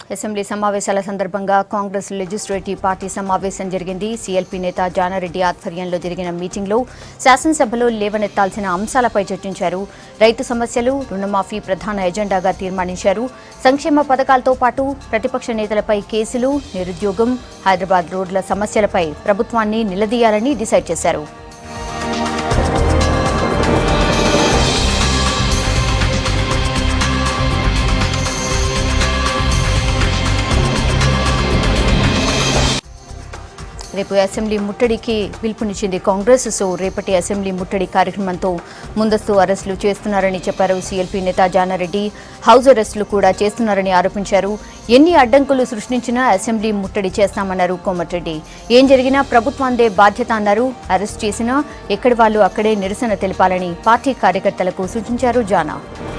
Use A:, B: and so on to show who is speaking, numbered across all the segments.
A: assembly సమావేశాల సందర్భంగా Congress legislative party సమావేశం జరిగింది సీఎల్పీ నేత జానారెడ్డి ఆధ్వర్యంలో జరిగిన మీటింగ్లో శాసనసభలో లేవనెత్తాల్సిన అంశాలపై చర్చించారు రైతు సమస్యలు రుణమాఫీ ప్రధాన ఎజెండాగా తీర్మానించారు సంక్షేమ పథకాలతో పాటు ప్రతిపక్ష నేతలపై కేసులు నిరుద్యోగం హైదరాబాద్ రోడ్ల సమస్యలపై ప్రభుత్వాన్ని నిలదీయాలని డిసైడ్ చేశారు రేపు అసెంబ్లీ ముట్టడికి పిలుపునిచ్చింది కాంగ్రెస్ సో రేపటి అసెంబ్లీ ముట్టడి కార్యక్రమంతో ముందస్తు అరెస్టులు చేస్తున్నారని చెప్పారు సీఎల్పీ నేత జానారెడ్డి హౌస్ అరెస్టులు కూడా చేస్తున్నారని ఆరోపించారు ఎన్ని అడ్డంకులు సృష్టించినా అసెంబ్లీ ముట్టడి చేస్తామన్నారు కోమటిరెడ్డి ఏం జరిగినా ప్రభుత్వాందే బాధ్యత అన్నారు అరెస్ట్ చేసినా ఎక్కడి వాళ్ళు అక్కడే నిరసన తెలపాలని పార్టీ కార్యకర్తలకు సూచించారు జానా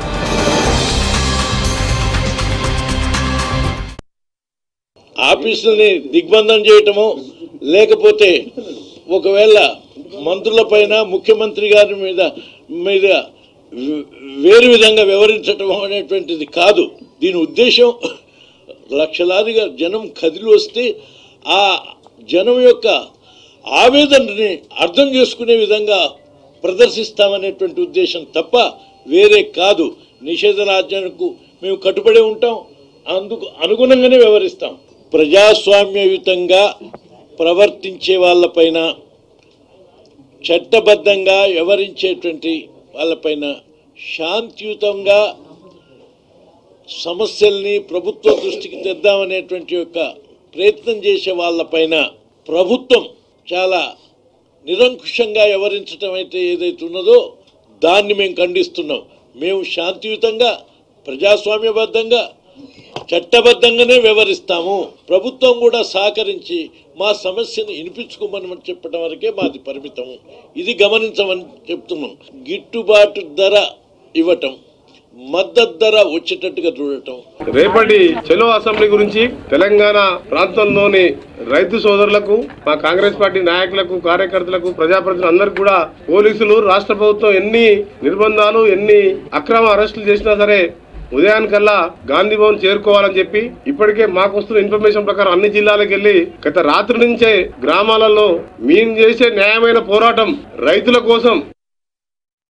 B: ఆఫీసుల్ని దిగ్బంధం చేయటము లేకపోతే ఒకవేళ మంత్రులపైన ముఖ్యమంత్రి గారి మీద మీద వే- వేరు విధంగా వివరించటం అనేటువంటిది కాదు దీని ఉద్దేశం లక్షలాదిగా జనం కదిలి వస్తే ఆ జనం యొక్క ఆవేదనని అర్థం చేసుకునే విధంగా ప్రదర్శిస్తామనేటువంటి ఉద్దేశం తప్ప వేరే కాదు నిషేధరాజ్యానికి మేము కట్టుబడి ఉంటాం అందుకు అనుగుణంగానే వ్యవహరిస్తాం ప్రజాస్వామ్యయుతంగా ప్రవర్తించే వాళ్ళపైన చట్టబద్ధంగా వ్యవహరించేటువంటి వాళ్ళపైన శాంతియుతంగా సమస్యల్ని ప్రభుత్వ దృష్టికి తెద్దామనేటువంటి యొక్క ప్రయత్నం చేసే వాళ్ళపైన ప్రభుత్వం చాలా నిరంకుశంగా వ్యవహరించడం అయితే ఏదైతే ఉన్నదో దాన్ని మేము ఖండిస్తున్నాం మేము శాంతియుతంగా ప్రజాస్వామ్యబద్ధంగా చట్టబద్ధంగానే వ్యవహరిస్తాము ప్రభుత్వం కూడా సహకరించి మా సమస్యను వినిపించుకోమని చెప్పడం వరకే మాది పరిమితం ఇది గమనించమని చెప్తున్నాం గిట్టుబాటు ధర ఇవ్వటం మద్దతు ధర వచ్చేటట్టుగా చూడటం
C: రేపటి చెలో అసెంబ్లీ గురించి తెలంగాణ ప్రాంతంలోని రైతు సోదరులకు మా కాంగ్రెస్ పార్టీ నాయకులకు కార్యకర్తలకు ప్రజాప్రతినిధులు అందరికి కూడా పోలీసులు రాష్ట్ర ప్రభుత్వం ఎన్ని నిర్బంధాలు ఎన్ని అక్రమ అరెస్టులు చేసినా సరే ఉదయానికల్లా గాంధీ భవన్ చేరుకోవాలని చెప్పి ఇప్పటికే మాకు వస్తున్న ఇన్ఫర్మేషన్ ప్రకారం అన్ని జిల్లాలకు వెళ్లి గత రాత్రి నుంచే గ్రామాలలో మేము చేసే న్యాయమైన పోరాటం రైతుల కోసం